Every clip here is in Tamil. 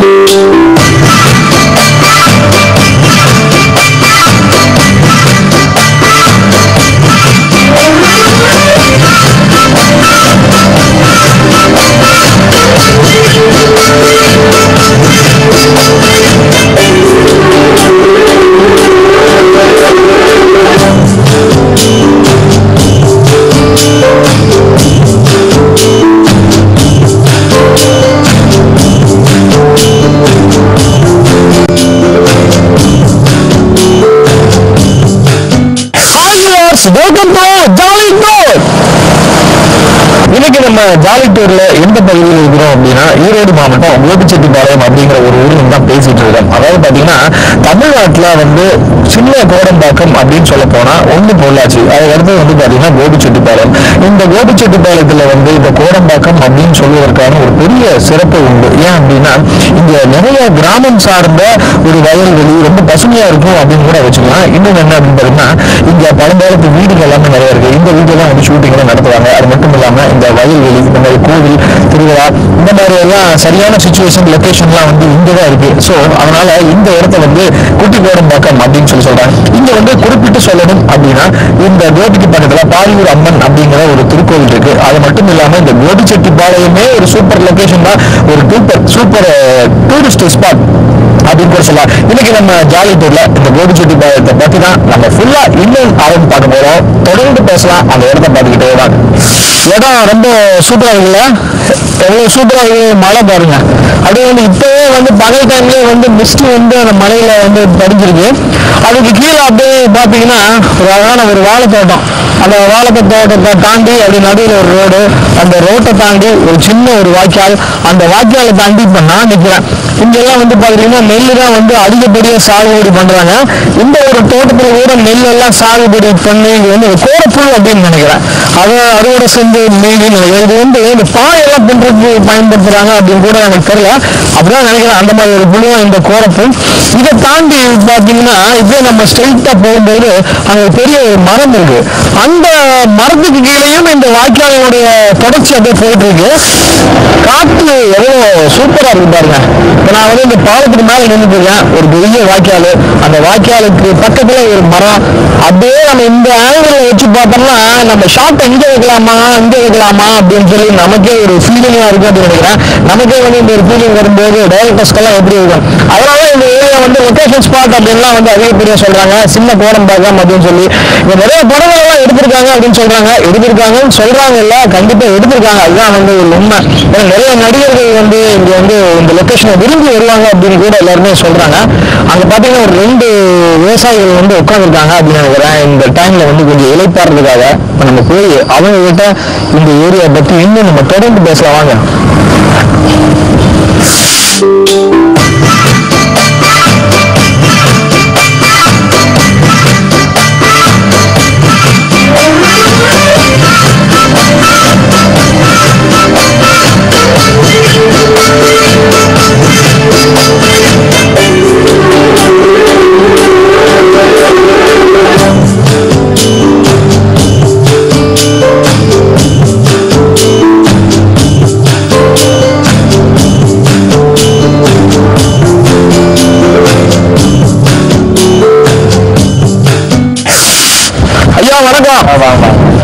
வெல்கம் டு ஜாலி டூர் இன்னைக்கு நம்ம ஜாலி டூர்ல எந்த பகுதியில் இருக்கிறோம் அப்படின்னா ஈரோடு மாவட்டம் கோபிச்செட்டிப்பாளையம் அப்படிங்கிற ஒரு ஊர்ல தான் பேசிட்டு இருக்கோம் அதாவது பாத்தீங்கன்னா தமிழ்நாட்டுல வந்து சின்ன கோடம்பாக்கம் அப்படின்னு சொல்ல போனா ஒண்ணு பொள்ளாச்சி அதுக்கடுத்து வந்து பாத்தீங்கன்னா கோபிச்செட்டிப்பாளையம் இந்த கோபிச்செட்டிப்பாளையத்துல வந்து இந்த கோடம்பாக்கம் அப்படின்னு சொல்வதற்கான ஒரு பெரிய சிறப்பு உண்டு ஏன் அப்படின்னா இங்க நிறைய கிராமம் சார்ந்த ஒரு வயல்வெளி ரொம்ப பசுமையா இருக்கும் அப்படின்னு கூட வச்சுக்கலாம் இன்னும் என்ன அப்படின்னு பாத்தீங்கன்னா இங்க பழங்காலத்து வீடுகள் எல்லாமே நிறைய இருக்கு இந்த வீடுலாம் வந்து ஷூட்டிங் எல்லாம் நடத்துவாங்க அது மட்டும் இல்லாம இந்த வயல்வெளி இந்த மாதிரி கோவில் திருவிழா இந்த மாதிரி எல்லாம் சரியான சுச்சுவேஷன் லொகேஷன்லாம் வந்து இங்க தான் இருக்கு ஸோ அதனால இந்த இடத்த வந்து குட்டி கோடம்பாக்கம் அப்படின்னு சொல்லி சொல்றாங்க இங்க வந்து குறிப்பிட்டு சொல்லணும் அப்படின்னா இந்த கோபிக்கு பக்கத்துல பாரியூர் அம்மன் அப்படிங்கிற ஒரு திருக்கோவில் இருக்கு அது மட்டும் இல்லாம இந்த கோபிச்செட்டிப்பாளையமே ஒரு சூப்பர் லொகேஷன் தான் ஒரு சூப்பர் சூப்பர் டூரிஸ்ட் ஸ்பாட் அப்படின்னு கூட சொல்லலாம் இன்னைக்கு நம்ம ஜாலி டூர்ல இந்த கோபிச்செட்டிப்பாளையத்தை பத்தி தான் நம்ம ஃபுல்லா இன்னும் ஆரம்பி பார்க்க போறோம் தொடர்ந்து பேசலாம் அந்த இடத்த பார்த்துக்கிட்டே வாங்க இடம் ரொம்ப சூப்பரா இருக்குல்ல எவ்வளவு சூப்பரா இருக்கு மழை பாருங்க அப்படியே வந்து இப்பவே வந்து பகல் டைம்லயே வந்து மிஸ்ட் வந்து அந்த மலையில வந்து படிஞ்சிருக்கு அதுக்கு கீழே அப்படியே பாத்தீங்கன்னா ஒரு அழகான ஒரு வாழைத்தோட்டம் அந்த வாழைத்தோட்டத்தை தாண்டி அப்படி நடுவில் ஒரு ரோடு அந்த ரோட்டை தாண்டி ஒரு சின்ன ஒரு வாய்க்கால் அந்த வாய்க்காலை தாண்டி இப்ப நான் நிக்கிறேன் இங்கெல்லாம் வந்து பாத்தீங்கன்னா நெல்லு தான் வந்து அதிகப்படியா சாகுபடி பண்றாங்க இந்த ஒரு தோட்டத்துல கூட நெல் எல்லாம் சாகுபடி பண்ணி இது வந்து ஒரு கோரப்புல் அப்படின்னு நினைக்கிறேன் அதை அறுவடை செஞ்சு மீதி நினைக்கிறேன் இது வந்து இந்த பாயெல்லாம் பண்றதுக்கு பயன்படுத்துறாங்க அப்படின்னு கூட எனக்கு தெரியல அப்படிதான் நினைக்கிறேன் அந்த மாதிரி ஒரு புழுவம் இந்த கோரப்புல் இதை தாண்டி பாத்தீங்கன்னா இதே நம்ம ஸ்ட்ரெயிட்டா போகும்போது அங்க ஒரு பெரிய ஒரு மரம் இருக்கு அந்த மரத்துக்கு கீழேயும் இந்த வாய்க்காலினுடைய தொடர்ச்சி அப்படியே போயிட்டு இருக்கு காற்று எவ்வளவு சூப்பரா இருக்கு பாருங்க இப்ப நான் வந்து இந்த பாலத்துக்கு மேல நின்றுட்டு இருக்கேன் ஒரு பெரிய வாய்க்கால் அந்த வாய்க்காலுக்கு பக்கத்துல ஒரு மரம் அப்படியே நம்ம இந்த ஆங்கிள் வச்சு பார்த்தோம்னா நம்ம ஷார்ட் இங்க வைக்கலாமா இங்க வைக்கலாமா அப்படின்னு சொல்லி நமக்கே ஒரு ஃபீலிங்கா இருக்கும் அப்படின்னு நினைக்கிறேன் நமக்கே வந்து இந்த ஒரு ஃபீலிங் வரும்போது டைரக்டர்ஸ்க்கெல்லாம் எப்படி இருக்கும் அதனால இந்த ஏரியா வந்து லொகேஷன் ஸ்பாட் அப்படின்லாம் வந்து அதிகப்படியா சொல்றாங்க சின்ன கோடம்பாக்கம் அப்படின்னு சொல்லி இங்க நிறைய படங்கள் எல்லாம் எடுத்திருக்காங்க அப்படின்னு சொல்றாங்க எடுத்திருக்காங்கன்னு சொல்றாங்க இல்ல கண்டிப்பா எடுத்திருக்காங்க அதுதான் வந்து ஒரு உண்மை ஏன்னா நிறைய நடிகர்கள் வந்து இங்க வந்து இந்த லொகேஷனை விரும்பி வருவாங்க அப்படின்னு கூட எல்லாருமே சொல்றாங்க அங்க பாத்தீங்கன்னா ஒரு ரெண்டு விவசாயிகள் வந்து உட்காந்துருக்காங்க அப்படின்னு நினைக்கிறேன் இந்த டைம்ல வந்து கொஞ்சம் இலைப்பாடுறதுக்காக இப்ப நம்ம போய் அவங்க கிட்ட இந்த ஏரியா பத்தி இன்னும் நம்ம தொடர்ந்து பேசலாம் வாங்க ஐயா வணக்கம்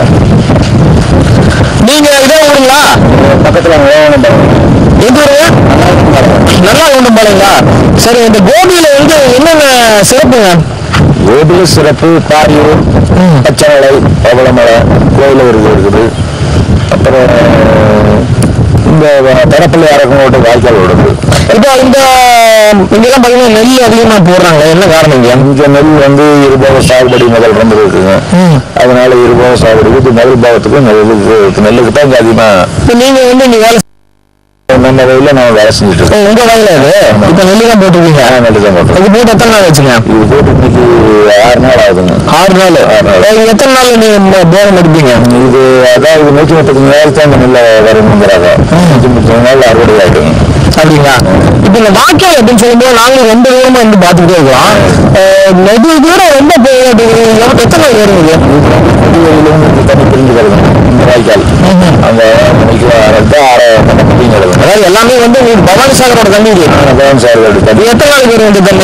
நீங்க இதே ஊருங்களா பக்கத்துல எந்த ஊரு நல்லா ஒண்ணும் பாருங்களா சரி இந்த கோபியில வந்து என்னென்ன சிறப்புங்க கோபில சிறப்பு பாரியூர் பச்சைமலை பவளமலை கோயில் ஒரு இது இருக்குது அப்புறம் இந்த தரப்பள்ளி அரங்கோட்டு வாய்க்கால் ஓடுது இப்போ இந்த இங்கெல்லாம் பாத்தீங்கன்னா நெல் அதிகமா போடுறாங்க என்ன காரணம் இங்க இங்க நெல் வந்து இருபோக சாகுபடி முதல் இருந்து இருக்குங்க ம். அதனால இருபோக சாகுபடி இது முதல் பாவத்துக்கு நெல்லுக்கு நெல்லுக்கு தான் இங்க அதிகமா இப்போ நீங்க வந்து இங்க வேலை நம்ம வயல நம்ம வேலை செஞ்சுட்டு இருக்கோம் உங்க வயல இது இப்போ நெல் தான் போட்டிருக்கீங்க ஆ, நெல் தான் போட்டோம் இது போட்டு எத்தனை நாள் வச்சுங்க இது போட்டு இன்னைக்கு ஆறு நாள் ஆகுதுங்க ஆறு நாள் ஆறு நாள். ஏய், எத்தனை நாள் நீங்க போரம் எடுப்பீங்க இது அதாவது நூற்றி முப்பத்தஞ்சு நாள் தான் இந்த நெல்லை வரணுங்கிறாங்க நூற்றி முப்பத்தஞ்சு நாள் அறுவடை ஆகிடுங்க அப்படிங்களா இப்ப இந்த வாய்க்கால் அப்படின்னு சொல்லும்போது நாங்களும் ரொம்ப தூரமா வந்து பார்த்துக்கிட்டே இருக்கிறோம் அஹ் நெடு தூரம் ரொம்ப போகுது அப்படிங்கிறது எவ்வளவு எத்தனை நாள் வரும் இது இந்த தண்ணி பிரிஞ்சு கிடக்கும் இந்த வாய்க்கால் அந்த மணிக்கு ரெண்டு ஆறு தண்ணி பிரிஞ்சு கிடக்கும் அதாவது எல்லாமே வந்து உங்களுக்கு பவானி சாகரோட தண்ணி இது பவன் சார் வீடு தண்ணி இது எத்தனை நாளைக்கு வரும் இந்த தண்ணி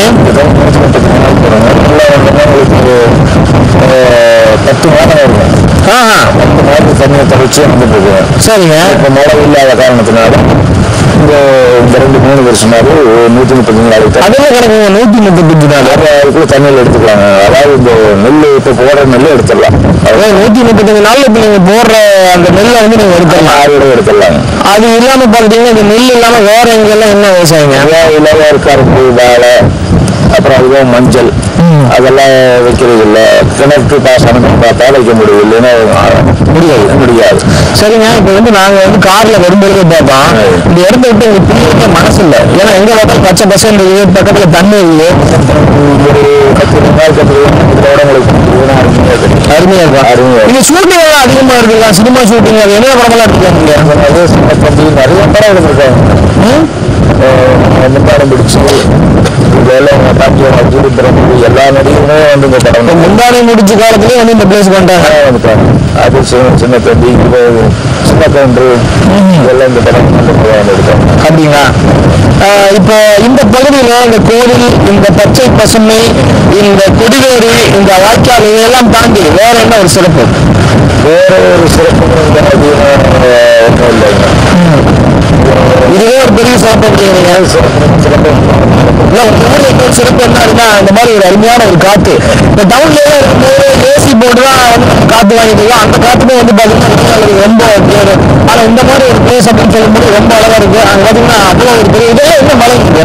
பத்து மாதம் இருக்கும் ஆஹா பத்து மாதம் தண்ணியை தொடர்ச்சி வந்துட்டு இருக்கு சரிங்க இப்போ மழை இல்லாத காரணத்தினால இந்த இந்த ரெண்டு மூணு வருஷமாவது நூற்றி முப்பத்தஞ்சு நாளைக்கு தண்ணி அதுல கிடக்குங்க நூத்தி முப்பத்தஞ்சு நாள் அதுக்குள்ள தண்ணியில் எடுத்துக்கலாங்க அதாவது இந்த நெல் இப்போ போடுற நெல் எடுத்துடலாம் அதாவது நூத்தி முப்பத்தஞ்சு நாள்ல இப்ப நீங்க போடுற அந்த நெல்லை வந்து நீங்க எடுத்துடலாம் ஆறு எடுத்துடலாங்க அது இல்லாம பாத்தீங்கன்னா இந்த நெல் இல்லாம வேற எங்கெல்லாம் என்ன விவசாயங்க நிறையா இலவ கரும்பு வாழை அப்புறம் அதுவும் மஞ்சள் அதெல்லாம் வைக்கிறது இல்லை கிணற்று பாசனம் பார்த்தா வைக்க முடியும் இல்லைன்னா முடியாது முடியாது சரிங்க இப்ப வந்து நாங்க வந்து கார்ல வரும்போது பார்த்தோம் இந்த இடத்த விட்டு எங்களுக்கு பிடிக்க மனசு இல்ல ஏன்னா எங்க பார்த்தாலும் பச்சை பசங்க இருக்குது பக்கத்துல தண்ணி இருக்குது ஒரு பத்து நாள் பத்து இதோட உங்களுக்கு இதுதான் அருமையா அருமையா இருக்கும். இருக்கும் அருமையா இருக்கும். இது ஷூட்டிங் எல்லாம் அதிகமா இருக்குங்களா சினிமா ஷூட்டிங் அது என்ன படமெல்லாம் எடுத்துக்காங்க அதே சின்ன தம்பி நிறைய படம் எடுத்திருக்காங்க முன்னாடம் பிடிச்சி இதெல்லாம் பாட்டியோட ஜீவித்திரம் எல்லா நடிகருமே வந்து இந்த படம் வந்து முந்தானை முடிச்ச காலத்துலயே வந்து இந்த பிளேஸ் பண்ணிட்டாங்க வந்துட்டாங்க அது சின்ன சின்ன தம்பி இது சின்ன கவுண்டரு இதெல்லாம் இந்த படம் வந்து எடுத்தாங்க அப்படிங்களா ஆஹ் இப்போ இந்த பகுதியில இந்த கோவில் இந்த பச்சை பசுமை இந்த கொடிவேரி இந்த வாய்க்கால் இதெல்லாம் தாண்டி வேற என்ன ஒரு சிறப்பு வேற ஒரு சிறப்பு வந்து அதிகமாக ஒன்றும் இல்லைங்க இதுவே ஒரு பெரிய சிறப்பு அப்படிங்கிறீங்க சிறப்பு சிறப்பு இல்ல உங்க ஊர்ல இன்னொரு சிறப்பு என்ன அப்படின்னா இந்த மாதிரி ஒரு அருமையான ஒரு காத்து இந்த டவுன்ல இருக்கும்போது ஏசி போட்டு தான் வந்து நம்ம காத்து வாங்கிட்டு இருக்கோம் அந்த காத்துமே வந்து பாத்தீங்கன்னா வெயில் ரொம்ப கேடு ஆனா இந்த மாதிரி ஒரு பிளேஸ் அப்படின்னு சொல்லும்போது ரொம்ப அழகா இருக்கு அங்க பாத்தீங்கன்னா அவ்வளவு ஒரு பெரிய இதெல்லாம் என்ன மலை இருக்கு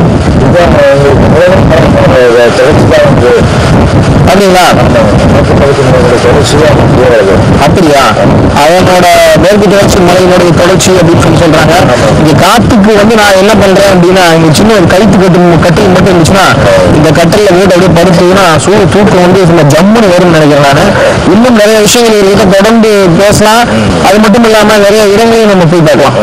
தொடர்ச்சி தான் வந்து அப்படிங்களா நூற்றி பகுதி தொடர்ச்சி தான் வந்து அப்படியா அவனோட மேற்கு தொடர்ச்சி மலையினுடைய தொடர்ச்சி அப்படின்னு சொல்லி சொல்றாங்க இங்க காத்துக்கு வந்து நான் என்ன பண்றேன் அப்படின்னா இங்க சின்ன ஒரு கயிற்று கட்டு கட்டில் மட்டும் இருந்துச்சுன்னா இந்த கட்டில போட்டு அப்படியே படுத்ததுன்னா சூடு தூக்கம் வந்து சும்மா ஜம்முன்னு வரும்னு நினைக்கிறேன் நான் இன்னும் நிறைய விஷயங்கள் இருக்கு தொடர்ந்து பேசலாம் அது மட்டும் இல்லாம நிறைய இடங்களையும் நம்ம போய் பார்க்கலாம்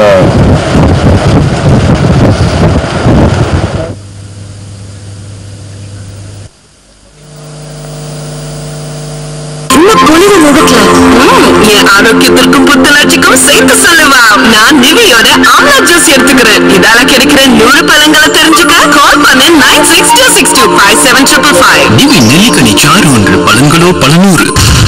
இந்த பொலிவு முகத்துல ம், என் ஆரோக்கியத்திற்கும் புத்துணர்ச்சிக்கும் சேர்த்து சொல்லவா நான் நிவியோட ஆம்லா ஜூஸ் எடுத்துக்கிறேன் இதால கிடைக்கிற நூறு பழங்களை தெரிஞ்சுக்க கால் பண்ணு nine six two six two five seven triple five நிவி நெல்லிக்கனி சாறு ஒன்று பழங்களோ பல நூறு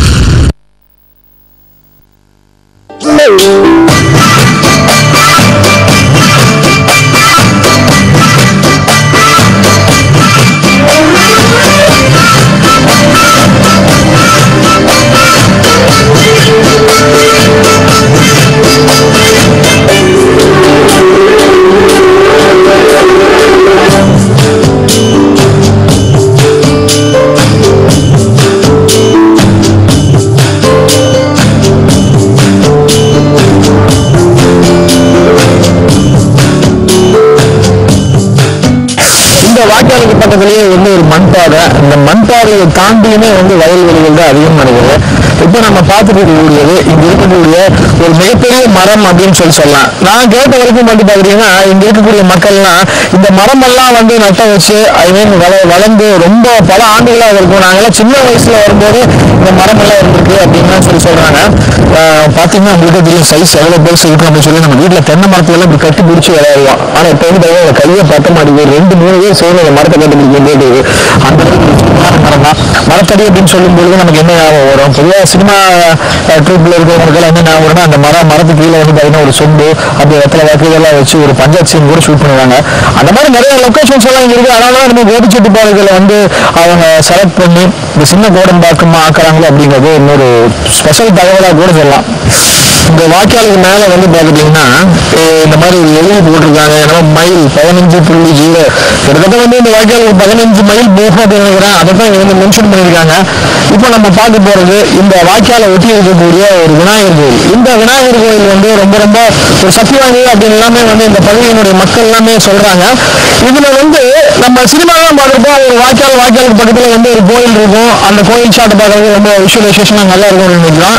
இந்த வாய்க்காலுக்கு பக்கத்துலயே வந்து ஒரு மண் பாதை இந்த மண் பாதையை தாண்டியுமே வந்து வயல்வெளிகள் தான் அதிகம் நடக்குது இப்போ நம்ம பார்த்துட்டு இருக்கக்கூடியது இங்க இருக்கக்கூடிய ஒரு மிகப்பெரிய மரம் அப்படின்னு சொல்லி சொல்லலாம் நான் கேட்ட வரைக்கும் வந்து பாத்தீங்கன்னா இங்க இருக்கக்கூடிய மக்கள்லாம் இந்த மரம் எல்லாம் வந்து நட்ட வச்சு ஐ மீன் வள வளர்ந்து ரொம்ப பல ஆண்டுகளாக இருக்கும் நாங்கெல்லாம் சின்ன வயசுல வரும்போது இந்த மரம் எல்லாம் இருந்திருக்கு அப்படின்னு சொல்லி சொல்றாங்க ஆஹ் பாத்தீங்கன்னா உங்களுக்கு தெரியும் சைஸ் எவ்வளவு பெருசு இருக்கும் அப்படின்னு சொல்லி நம்ம வீட்டுல தென்னை மரத்துல எல்லாம் இப்படி கட்டி பிடிச்சி விளையாடுவோம் ஆனா இப்ப வந்து பாத்தீங்கன்னா கையை பார்க்க மாட்டேங்குது ரெண்டு மூணு பேர் சேர்ந்து அந்த மரத்தை கட்டி பிடிக்க வேண்டியது அந்த அளவுக்கு ஒரு சுத்தமான மரம் தான் மரத்தடி அப்படின்னு சொல்லும் பொழுது நமக்கு என்ன ஞாபகம் வரும் பொதுவாக சினிமா ட்ரூப்ல இருக்கிறவங்களுக்கு என்ன ஞாபகம் வரும்னா அந்த மரம் மரத்துக்கு கீழே வந்து பாத்தீங்கன்னா ஒரு சொம்பு அப்படி வெத்தலை வாக்கு இதெல்லாம் வச்சு ஒரு பஞ்சாயத்து சீன் கூட ஷூட் பண்ணுவாங்க அந்த மாதிரி நிறைய லொகேஷன்ஸ் எல்லாம் இங்க இருக்கு அதனால தான் நம்ம கோபிச்செட்டிப்பாளையத்தில் வந்து அவங்க செலக்ட் பண்ணி இந்த சின்ன கோடம்பாக்கமா ஆக்குறாங்களோ அப்படிங்கிறது இன்னொரு ஸ்பெஷல் தகவலாக கூட சொல்லலாம் இந்த வாய்க்காலுக்கு மேல வந்து பாத்துட்டீங்கன்னா அஹ் இந்த மாதிரி ஒரு எழுதி போட்டிருக்காங்க என்னமோ மைல் பதினஞ்சு புள்ளி ஜீரோ கிட்டத்தட்ட வந்து இந்த வாய்க்காலுக்கு பதினஞ்சு மைல் போகும் அப்படின்னு நினைக்கிறேன் அதை தான் இங்க வந்து மென்ஷன் பண்ணியிருக்காங்க இப்போ நம்ம பார்க்க போறது இந்த வாய்க்காலை ஒட்டி இருக்கக்கூடிய ஒரு விநாயகர் கோயில் இந்த விநாயகர் கோயில் வந்து ரொம்ப ரொம்ப ஒரு சக்தி வாய்ந்தது அப்படின்னு எல்லாமே வந்து இந்த பகுதியினுடைய மக்கள் எல்லாமே சொல்றாங்க இதுல வந்து நம்ம சினிமாலாம் பார்க்குறப்போ ஒரு வாய்க்கால் வாய்க்காலுக்கு பக்கத்துல வந்து ஒரு கோயில் இருக்கும் அந்த கோயில் ஷாட் பார்க்கறது ரொம்ப விஷுவலைசேஷனாக நல்லா இருக்கும்னு நினைக்கிறோம்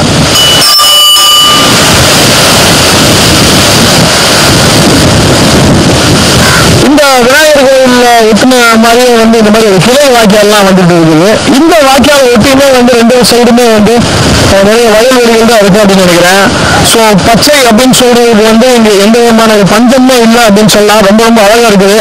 இந்த விநாயகர் கோயில்ல ஒட்டுன மாதிரியே வந்து இந்த மாதிரி ஒரு கிளை வாய்க்கால்லாம் வந்துட்டு இருக்குது இந்த வாய்க்கால் ஒட்டியுமே வந்து ரெண்டு சைடுமே வந்து அஹ், நிறைய வயல்வெளிகள் தான் இருக்கு அப்படின்னு நினைக்கிறேன் ஸோ பச்சை அப்படின்னு சொல்றது வந்து இங்க எந்த விதமான ஒரு பஞ்சமும் இல்லை அப்படின்னு சொல்லலாம் ரொம்ப ரொம்ப அழகா இருக்குது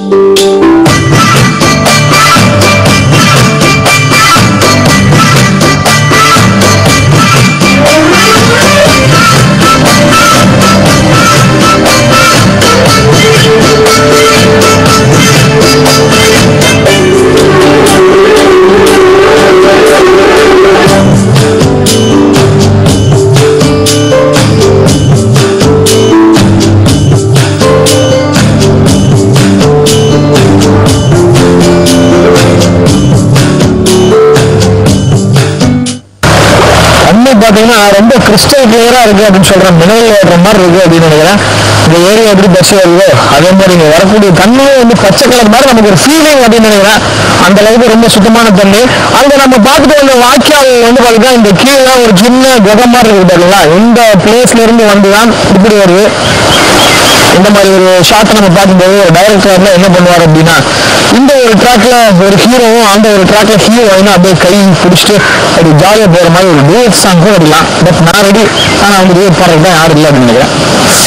தண்ணி பார்த்தீங்கன்னா ரொம்ப கிறிஸ்டல் கிளியரா இருக்கு அப்படின்னு சொல்றேன் மினரல் ஓடுற மாதிரி இருக்கு அப்படின்னு நினைக்கிறேன் இந்த ஏரியா எப்படி பஸ் வருதோ அதே மாதிரி இங்க வரக்கூடிய தண்ணியே வந்து பச்சை கலர் மாதிரி நமக்கு ஒரு ஃபீலிங் அப்படின்னு நினைக்கிறேன் அந்த அளவுக்கு ரொம்ப சுத்தமான தண்ணி அங்க நம்ம பார்த்துட்டு வந்த வாய்க்கால் வந்து பார்த்தீங்கன்னா இந்த கீழே ஒரு சின்ன குகை மாதிரி இருக்கு பாத்தீங்களா இந்த பிளேஸ்ல இருந்து வந்து தான் இப்படி வருது இந்த மாதிரி ஒரு ஷாட் நம்ம பார்க்கும்போது ஒரு டைரக்டர்ல என்ன பண்ணுவார் அப்படின்னா இந்த ஒரு ட்ராக்ல ஒரு ஹீரோவும் அந்த ஒரு ட்ராக்ல ஹீரோயினும் அப்படியே கை பிடிச்சிட்டு அப்படி ஜாலியா போற மாதிரி ஒரு டூயட் சாங் கூட வரலாம் பட் நான் ரெடி ஆனா வந்து டூயட் பாடுறது தான் யாரும் இல்லை அப்படின்னு நினைக்கிறேன்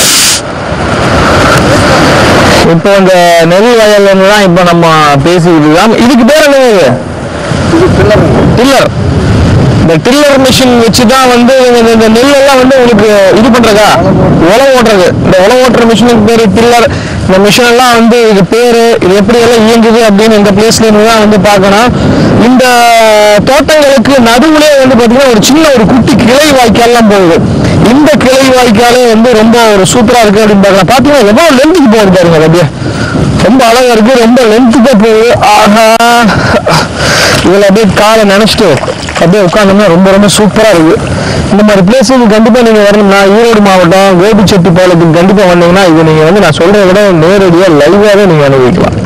இப்போ இந்த நெல் வயல்ல இருந்து தான் இப்போ நம்ம பேசிக்கிட்டு இருக்கோம் இதுக்கு பேர் என்னது டில்லர் இந்த டில்லர் மிஷின் வச்சு தான் வந்து இந்த- இந்த நெல் எல்லாம் வந்து உங்களுக்கு இது பண்றதா உழவு ஓட்டுறது இந்த உழவு ஓட்டுற மிஷினுக்கு பேரு டில்லர் இந்த மிஷின் எல்லாம் வந்து இது பேரு இது எப்படி எல்லாம் இயங்குது அப்படின்னு இந்த பிளேஸ்ல இருந்து தான் வந்து பார்க்கணும் இந்த தோட்டங்களுக்கு நடுவுலே வந்து பாத்தீங்கன்னா ஒரு சின்ன ஒரு குட்டி கிளை வாய்க்கால்லாம் போகுது இந்த கிளை வாய்க்காலே வந்து ரொம்ப ஒரு சூப்பரா இருக்கு அப்படின்னு பார்க்கலாம் பாத்தீங்கன்னா எவ்வளவு லென்த்துக்கு போகுது பாருங்க அது அப்படியே ரொம்ப அழகா இருக்கு ரொம்ப லென்த்துக்கா போகுது ஆஹா இதுல அப்படியே காலை நினைச்சிட்டு அப்படியே உட்காந்தோம்னா ரொம்ப ரொம்ப சூப்பரா இருக்கு இந்த மாதிரி பிளேஸுக்கு கண்டிப்பா நீங்க வரணும்னா ஈரோடு மாவட்டம் கோபிச்செட்டிப்பாளையத்துக்கு கண்டிப்பா வந்தீங்கன்னா இது நீங்க வந்து நான் சொல்றதை விட நேரடியா லைவாவே நீங்க அனுபவிக்கலாம்